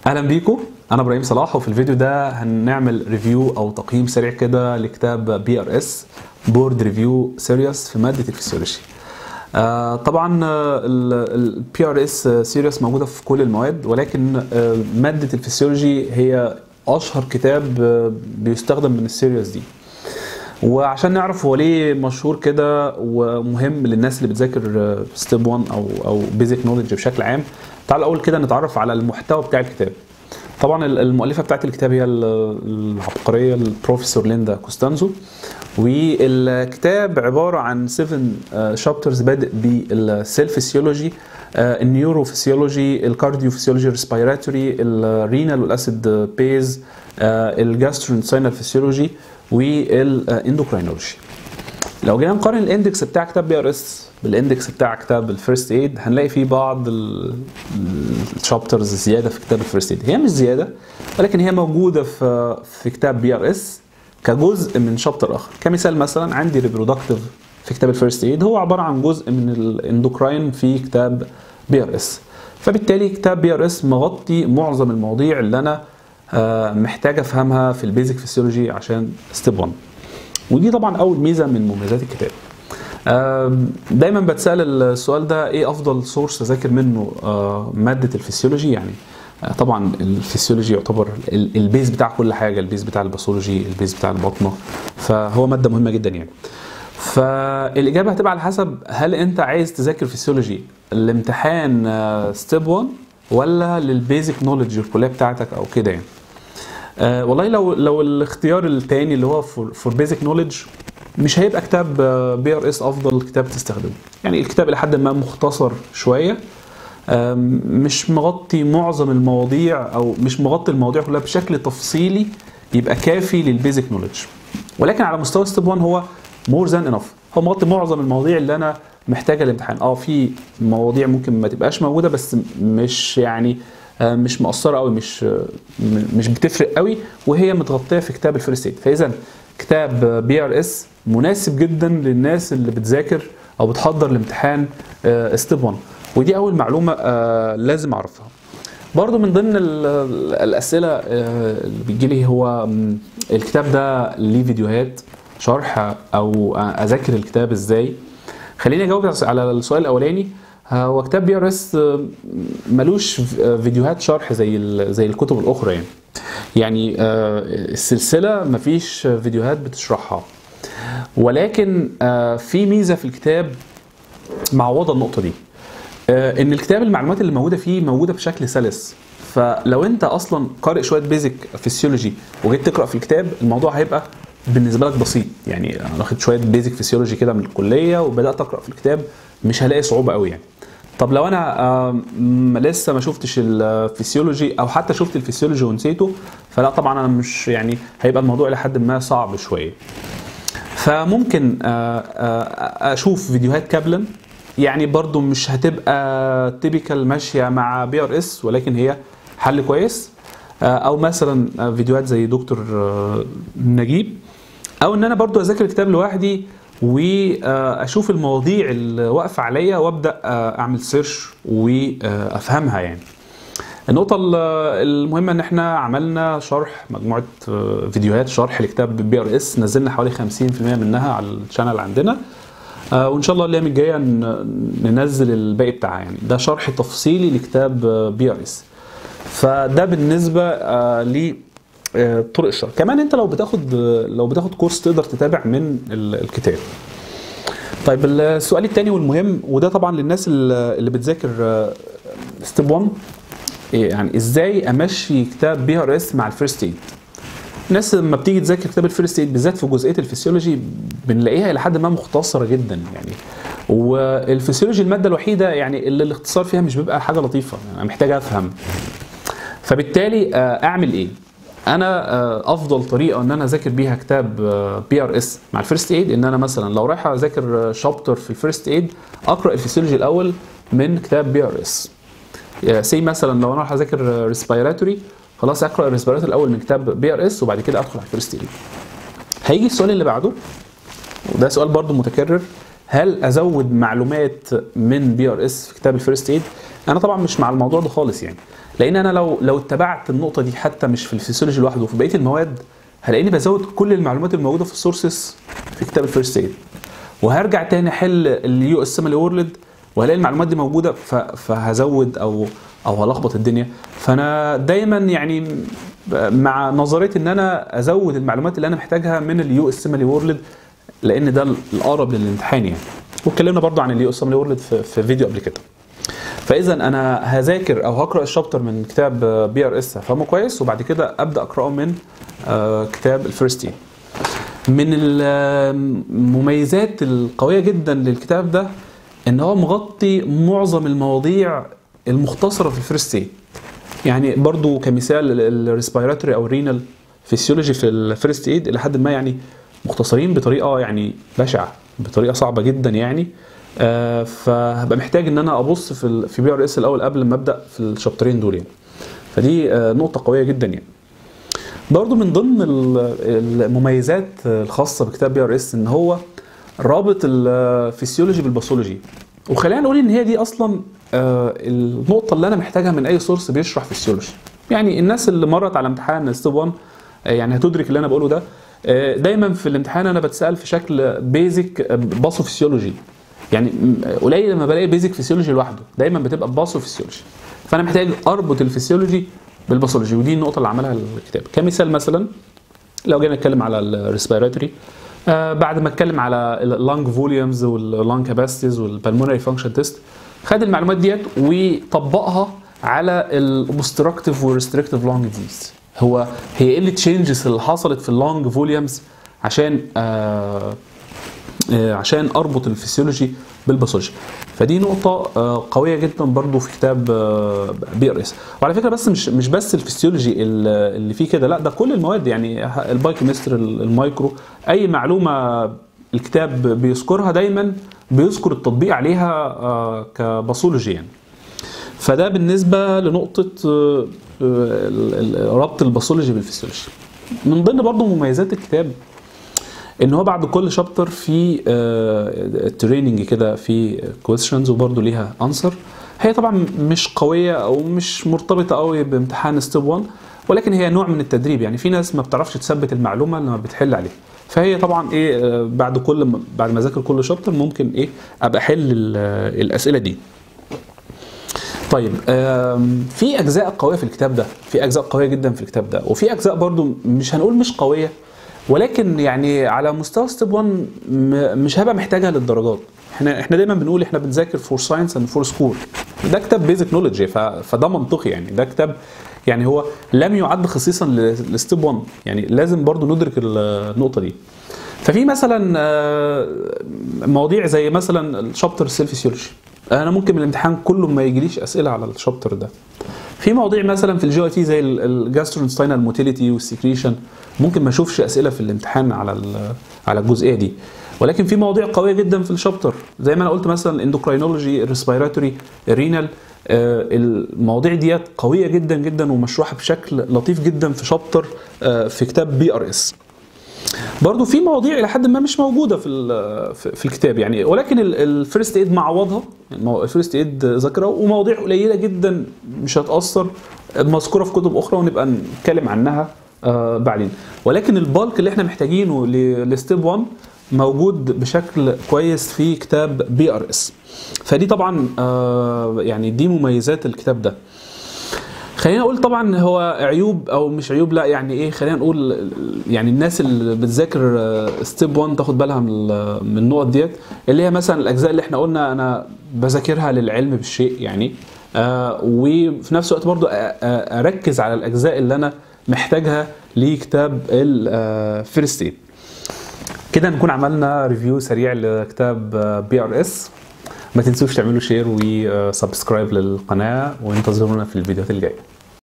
اهلا بيكم انا ابراهيم صلاح وفي الفيديو ده هنعمل ريفيو او تقييم سريع كده لكتاب بي ار اس بورد ريفيو سيريس في ماده الفسيولوجي آه طبعا البي ار اس سيريس موجوده في كل المواد ولكن آه ماده الفسيولوجي هي اشهر كتاب آه بيستخدم من السيريس دي وعشان نعرف هو ليه مشهور كده ومهم للناس اللي بتذاكر ستيب 1 او او بيزك نولج بشكل عام تعال اول كده نتعرف على المحتوى بتاع الكتاب طبعا المؤلفه بتاعت الكتاب هي العبقريه البروفيسور ليندا كوستانزو والكتاب عباره عن 7 شابترز بادئ بالسيل فيسيولوجي النيوروفيسيولوجي الكارديو فيسيولوجي الريسبيراتوري الرينال والاسيد بيز الجاسترونساينال فيسيولوجي والاندوكراينولوجي لو جينا نقارن الاندكس بتاع كتاب بي ار اس بالاندكس بتاع كتاب الفيرست ايد هنلاقي فيه بعض الشابترز زياده في كتاب الفيرست ايد هي مش زياده ولكن هي موجوده في في كتاب بي ار اس كجزء من شابتر اخر كمثال مثلا عندي ريبرودكتيف في كتاب الفيرست ايد هو عباره عن جزء من الاندوكراين في كتاب بي ار اس فبالتالي كتاب بي ار اس مغطي معظم المواضيع اللي انا محتاج افهمها في البيزك فيسيولوجي عشان ستيب 1 ودي طبعا اول ميزه من مميزات الكتاب دايما بتسال السؤال ده ايه افضل سورس اذاكر منه ماده الفسيولوجي يعني طبعا الفسيولوجي يعتبر البيز بتاع كل حاجه البيز بتاع الباثولوجي البيز بتاع البطنه فهو ماده مهمه جدا يعني فالاجابه هتبقى على حسب هل انت عايز تذاكر فسيولوجي الامتحان ستيب 1 ولا للبيزك نولج الكليه بتاعتك او كده يعني آه والله لو لو الاختيار الثاني اللي هو فور بيزك نولج مش هيبقى كتاب بي ار اس افضل كتاب تستخدمه يعني الكتاب الى حد ما مختصر شويه مش مغطي معظم المواضيع او مش مغطي المواضيع كلها بشكل تفصيلي يبقى كافي للبيزك نولج ولكن على مستوى ستيب 1 هو مور ذان انف هو مغطي معظم المواضيع اللي انا محتاجه الامتحان اه في مواضيع ممكن ما تبقاش موجوده بس مش يعني مش مقصره قوي مش مش بتفرق قوي وهي متغطيه في كتاب الفيرست ايد فاذا كتاب بي ار اس مناسب جدا للناس اللي بتذاكر او بتحضر الامتحان ستيب 1 ودي اول معلومه لازم اعرفها برضو من ضمن الاسئله اللي بتجي لي هو الكتاب ده ليه فيديوهات شرح او اذاكر الكتاب ازاي خليني اجاوب على السؤال الاولاني هو كتاب بي ار اس ملوش فيديوهات شرح زي زي الكتب الاخرى يعني يعني السلسله مفيش فيديوهات بتشرحها ولكن في ميزه في الكتاب معوضه النقطه دي ان الكتاب المعلومات اللي موجوده فيه موجوده بشكل سلس فلو انت اصلا قارئ شويه بيزك فيسيولوجي وجيت تقرا في الكتاب الموضوع هيبقى بالنسبه لك بسيط يعني انا واخد شويه بيزك فيسيولوجي كده من الكليه وبدات اقرا في الكتاب مش هلاقي صعوبه قوي يعني طب لو انا لسه ما شفتش الفسيولوجي او حتى شفت الفسيولوجي ونسيته فلا طبعا انا مش يعني هيبقى الموضوع لحد ما صعب شويه فممكن اشوف فيديوهات كابلن يعني برضو مش هتبقى تيبيكال ماشيه مع بي ار اس ولكن هي حل كويس او مثلا فيديوهات زي دكتور نجيب او ان انا برضو اذاكر الكتاب لوحدي واشوف المواضيع اللي واقفه عليا وابدا اعمل سيرش وافهمها يعني النقطة المهمة ان احنا عملنا شرح مجموعة فيديوهات شرح لكتاب بي ار اس نزلنا حوالي 50% منها على الشانل عندنا وان شاء الله الايام الجاية ننزل الباقي بتاعها يعني ده شرح تفصيلي لكتاب بي ار اس فده بالنسبة ل طرق الشرح كمان انت لو بتاخد لو بتاخد كورس تقدر تتابع من الكتاب طيب السؤال الثاني والمهم وده طبعا للناس اللي بتذاكر ستيب 1 يعني ازاي امشي كتاب بي ار اس مع الفيرست ايد الناس لما بتيجي تذاكر كتاب الفيرست ايد بالذات في جزئيه الفسيولوجي بنلاقيها الى حد ما مختصره جدا يعني والفسيولوجي الماده الوحيده يعني اللي الاختصار فيها مش بيبقى حاجه لطيفه انا يعني محتاج افهم فبالتالي اعمل ايه انا افضل طريقه ان انا اذاكر بيها كتاب بي ار اس مع الفيرست ايد ان انا مثلا لو رايح اذاكر شابتر في الفيرست ايد اقرا الفسيولوجي الاول من كتاب بي ار اس سي مثلا لو انا رايح اذاكر ريسبيراتوري خلاص اقرا الريسبيراتوري الاول من كتاب بي ار اس وبعد كده ادخل على الفيرست ايد هيجي السؤال اللي بعده وده سؤال برضو متكرر هل ازود معلومات من بي ار اس في كتاب الفيرست ايد انا طبعا مش مع الموضوع ده خالص يعني لان انا لو لو اتبعت النقطه دي حتى مش في الفسيولوجي لوحده وفي بقيه المواد هلاقيني بزود كل المعلومات الموجوده في السورسز في كتاب الفيرست ايد وهرجع تاني احل اليو اس ام وورلد وهلاقي المعلومات دي موجوده ف- فهزود او او هلخبط الدنيا فانا دايما يعني مع نظريه ان انا ازود المعلومات اللي انا محتاجها من اليو اس ام وورلد لان ده الاقرب للامتحان يعني واتكلمنا برضو عن اليو اس ام وورلد في, في فيديو قبل كده فاذا انا هذاكر او هقرا الشابتر من كتاب بي ار اس هفهمه كويس وبعد كده ابدا اقراه من آه، كتاب الفيرست ايد من المميزات القويه جدا للكتاب ده ان هو مغطي معظم المواضيع المختصره في الفيرست ايد يعني برضو كمثال الريسبيراتوري او الرينال فيسيولوجي في الفيرست ايد الى حد ما يعني مختصرين بطريقه يعني بشعه بطريقه صعبه جدا يعني آه فهبقى محتاج ان انا ابص في ال في بي ار اس الاول قبل ما ابدا في الشابترين دول يعني فدي آه نقطه قويه جدا يعني برضو من ضمن ال- المميزات الخاصه بكتاب بي ار اس ان هو رابط الفسيولوجي بالباثولوجي وخلينا نقول ان هي دي اصلا آه، النقطه اللي انا محتاجها من اي سورس بيشرح فسيولوجي يعني الناس اللي مرت على امتحان ستيب 1 آه، يعني هتدرك اللي انا بقوله ده آه، دايما في الامتحان انا بتسال في شكل بيزك باثو فسيولوجي يعني م- قليل لما بلاقي بيزك فسيولوجي لوحده دايما بتبقى باثو فسيولوجي فانا محتاج اربط الفسيولوجي بالباثولوجي ودي النقطه اللي عملها الكتاب كمثال مثلا لو جينا نتكلم على الريسبيراتوري آه بعد ما اتكلم على اللانج فوليومز واللانج كاباسيتيز والبلمونري فانكشن تيست خد المعلومات ديت وطبقها على الاوبستراكتيف والريستريكتيف لانج ديز هو هي ايه التشينجز اللي حصلت في اللانج فوليومز عشان آه آه، عشان اربط الفسيولوجي بالباثولوجي فدي نقطة آه، قوية جدا برضو في كتاب بي ار اس وعلى فكرة بس مش مش بس الفسيولوجي ال- اللي فيه كده لا ده كل المواد يعني البايوكيمستر المايكرو اي معلومة الكتاب بيذكرها دايما بيذكر التطبيق عليها آه، كباثولوجي يعني فده بالنسبة لنقطة آه، آه، ال- ال- ربط الباثولوجي بالفسيولوجي من ضمن برضو مميزات الكتاب ان هو بعد كل شابتر في تريننج كده في كويشنز وبرده ليها انسر هي طبعا مش قويه او مش مرتبطه قوي بامتحان ستيب 1 ولكن هي نوع من التدريب يعني في ناس ما بتعرفش تثبت المعلومه لما بتحل عليها فهي طبعا ايه آه، بعد كل ما- بعد ما اذاكر كل شابتر ممكن ايه ابقى احل ال- الاسئله دي طيب آم، في اجزاء قويه في الكتاب ده في اجزاء قويه جدا في الكتاب ده وفي اجزاء برضو مش هنقول مش قويه ولكن يعني على مستوى ستيب 1 م- مش هبقى محتاجها للدرجات احنا احنا دايما بنقول احنا بنذاكر فور ساينس اند فور سكول ده كتاب بيزك نولج فده منطقي يعني ده كتاب يعني هو لم يعد خصيصا لستيب 1 يعني لازم برضو ندرك النقطه دي ففي مثلا آه، مواضيع زي مثلا الشابتر السيلف فيسيولوجي انا ممكن من الامتحان كله ما يجيليش اسئله على الشابتر ده في مواضيع مثلا في الجي اي تي زي الجاسترونستاينال موتيليتي والسكريشن ممكن ما اشوفش اسئله في الامتحان على ال- على الجزئيه دي ولكن في مواضيع قويه جدا في الشابتر زي ما انا قلت مثلا الاندوكراينولوجي الريسبيراتوري الرينال المواضيع ديت قويه جدا جدا ومشروحه بشكل لطيف جدا في شابتر آه، في كتاب بي ار اس برضو في مواضيع الى حد ما مش موجوده في ال- في في الكتاب يعني ولكن الفيرست ايد معوضها يعني الفيرست ايد ذاكره ومواضيع قليله جدا مش هتاثر مذكوره في كتب اخرى ونبقى نتكلم عنها آه، بعدين ولكن البالك اللي احنا محتاجينه ل- لستيب 1 موجود بشكل كويس في كتاب بي ار اس فدي طبعا آه، يعني دي مميزات الكتاب ده خلينا نقول طبعا هو عيوب او مش عيوب لا يعني ايه خلينا نقول يعني الناس اللي بتذاكر ستيب 1 تاخد بالها من ال- من النقط ديت اللي هي مثلا الاجزاء اللي احنا قلنا انا بذاكرها للعلم بالشيء يعني آه وفي نفس الوقت برضو أ- أ- اركز على الاجزاء اللي انا محتاجها لكتاب الفيرست ايد كده نكون عملنا ريفيو سريع لكتاب بي ار اس ما تنسوش تعملوا شير وسبسكرايب للقناه وانتظرونا في الفيديوهات الجايه